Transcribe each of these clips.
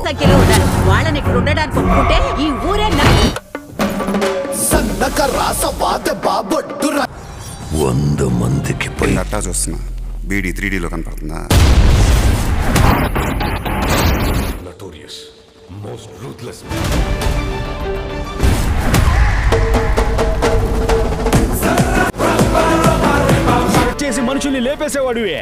సంఖ్యలో ఉన్నారు వాళ్ళని ఇక్కడ ఉండడానికి ఒప్పుకుంటే ఈ ఊరే నా సన్నక రాసవాద బాబొట్టురా వంద మందికి పై అట్టా చూస్తున్నా బీడీ త్రీ డీలో కనపడుతుందా notorious, most ruthless చేసి మనుషుల్ని లేపేసేవాడివే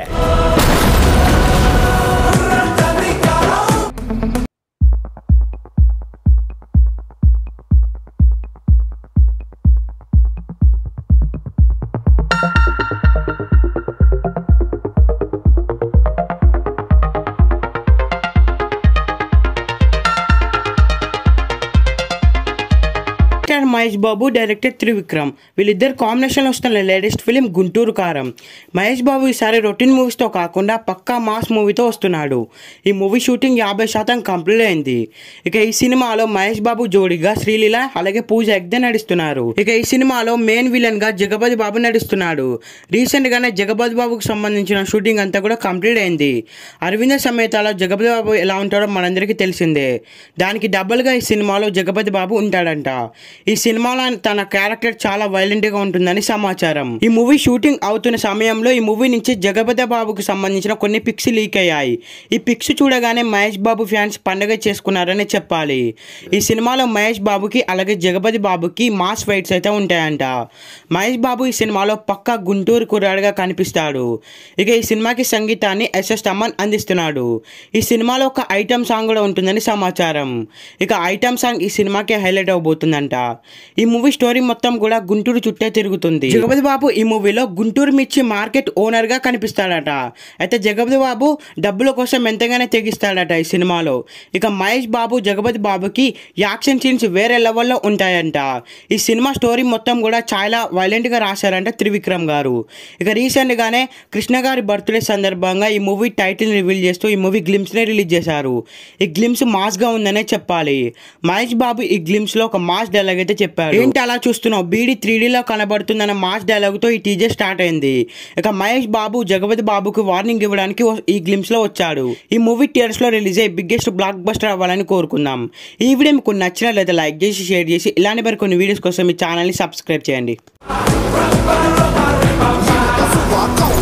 డైరెక్టర్ మహేష్ బాబు డైరెక్టర్ త్రివిక్రమ్ వీళ్ళిద్దరు కాంబినేషన్ వస్తున్న లేటెస్ట్ ఫిలిం గుంటూరు కారం మహేష్ బాబు ఈసారి రొటీన్ మూవీస్తో కాకుండా పక్కా మాస్ మూవీతో వస్తున్నాడు ఈ మూవీ షూటింగ్ యాభై శాతం కంప్లీట్ అయింది ఇక ఈ సినిమాలో మహేష్ బాబు జోడిగా శ్రీలీల అలాగే పూజ ఎగ్దే నడుస్తున్నారు ఇక ఈ సినిమాలో మెయిన్ విలన్ గా జగపతి బాబు నడుస్తున్నాడు రీసెంట్ గానే జగపతి బాబుకు సంబంధించిన షూటింగ్ అంతా కూడా కంప్లీట్ అయింది అరవింద సమేతాలో జగపతి బాబు ఎలా ఉంటాడో మనందరికీ తెలిసిందే దానికి డబుల్గా ఈ సినిమాలో జగపతి బాబు ఉంటాడంట ఈ సినిమాలో తన క్యారెక్టర్ చాలా వైలెంట్ గా ఉంటుందని సమాచారం ఈ మూవీ షూటింగ్ అవుతున్న సమయంలో ఈ మూవీ నుంచి జగపతి బాబుకు సంబంధించిన కొన్ని పిక్స్ లీక్ అయ్యాయి ఈ పిక్స్ చూడగానే మహేష్ బాబు ఫ్యాన్స్ పండగ చేసుకున్నారని చెప్పాలి ఈ సినిమాలో మహేష్ బాబుకి అలాగే జగపతి బాబుకి మాస్ ఫైట్స్ అయితే ఉంటాయంట మహేష్ బాబు ఈ సినిమాలో పక్కా గుంటూరు కుర్రాడుగా కనిపిస్తాడు ఇక ఈ సినిమాకి సంగీతాన్ని ఎస్ఎస్ తమన్ అందిస్తున్నాడు ఈ సినిమాలో ఒక ఐటమ్ సాంగ్ కూడా ఉంటుందని సమాచారం ఇక ఐటమ్ సాంగ్ ఈ సినిమాకి హైలైట్ అవబోతుందంట ఈ మూవీ స్టోరీ మొత్తం కూడా గుంటూరు చుట్టే తిరుగుతుంది జగపతి బాబు ఈ మూవీలో గుంటూరు మిర్చి మార్కెట్ ఓనర్ గా కనిపిస్తాడట అయితే జగపతి బాబు డబ్బుల కోసం ఎంతగానే తెగిస్తాడట ఈ సినిమాలో ఇక మహేష్ బాబు జగపతి బాబుకి యాక్షన్ సీన్స్ వేరే లెవెల్లో ఉంటాయంట ఈ సినిమా స్టోరీ మొత్తం కూడా చాలా వైలెంట్ గా రాశారంట త్రివిక్రమ్ గారు ఇక రీసెంట్ గానే కృష్ణ గారి బర్త్డే సందర్భంగా ఈ మూవీ టైటిల్ రివీల్ చేస్తూ ఈ మూవీ గ్లిమ్స్ నే రిలీజ్ చేశారు ఈ గ్లిమ్స్ మాస్ గా ఉందనే చెప్పాలి మహేష్ బాబు ఈ గ్లిమ్స్ లో ఒక మాస్ డైలాగ్ అయితే చెప్పాడు ఏంటి అలా చూస్తున్నావు బీడీ త్రీ లో కనబడుతుందన్న మాస్ డైలాగ్ తో ఈ టీజర్ స్టార్ట్ అయింది ఇక మహేష్ బాబు జగపతి బాబుకు వార్నింగ్ ఇవ్వడానికి ఓ- ఈ గ్లిమ్స్ లో వచ్చాడు ఈ మూవీ థియేటర్స్ లో రిలీజ్ అయ్యి బిగ్గెస్ట్ బ్లాక్ బస్టర్ అవ్వాలని కోరుకుందాం ఈ వీడియో మీకు నచ్చినట్లయితే లైక్ చేసి షేర్ చేసి ఇలాంటి మరి కొన్ని వీడియోస్ కోసం ఈ ఛానల్ ని సబ్స్క్రైబ్ చేయండి వాక